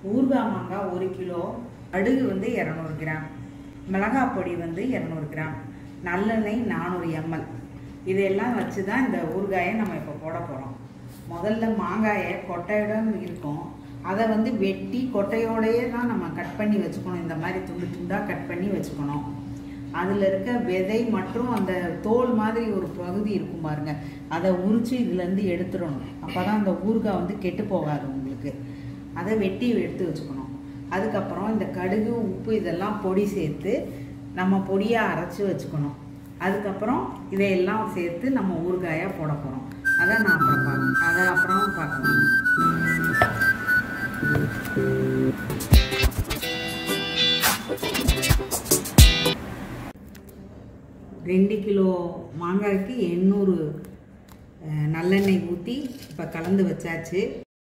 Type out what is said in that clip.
ஊறுகாய் மாங்காய் ஒரு கிலோ கடுகு வந்து இரநூறு கிராம் மிளகாய் பொடி வந்து இரநூறு கிராம் நல்லெண்ணெய் நானூறு எம்எல் இதெல்லாம் வச்சு தான் இந்த ஊறுகாயை நம்ம இப்போ போட போகிறோம் முதல்ல மாங்காயை கொட்டையுடன் இருக்கும் அதை வந்து வெட்டி கொட்டையோடையே தான் நம்ம கட் பண்ணி வச்சுக்கணும் இந்த மாதிரி துண்டு துண்டாக கட் பண்ணி வச்சுக்கணும் அதில் இருக்க விதை மற்றும் அந்த தோல் மாதிரி ஒரு பகுதி இருக்கும் பாருங்க அதை உரித்து இதுலேருந்து எடுத்துடணும் அப்போ தான் அந்த ஊறுகாய் வந்து கெட்டு போகாது உங்களுக்கு அதை வெட்டி எடுத்து வச்சுக்கணும் அதுக்கப்புறம் இந்த கடுகு உப்பு இதெல்லாம் பொடி சேர்த்து நம்ம பொடியாக அரைச்சி வச்சுக்கணும் அதுக்கப்புறம் இதையெல்லாம் சேர்த்து நம்ம ஊறுகாயாக போட போகிறோம் அதை நான் அப்புறம் பார்க்க அதை அப்புறம் பார்க்கலாம் ரெண்டு கிலோ மாங்காய்க்கு எண்ணூறு அஹ், நல்லெண்ணெய் ஊற்றி இப்போ கலந்து வச்சாச்சு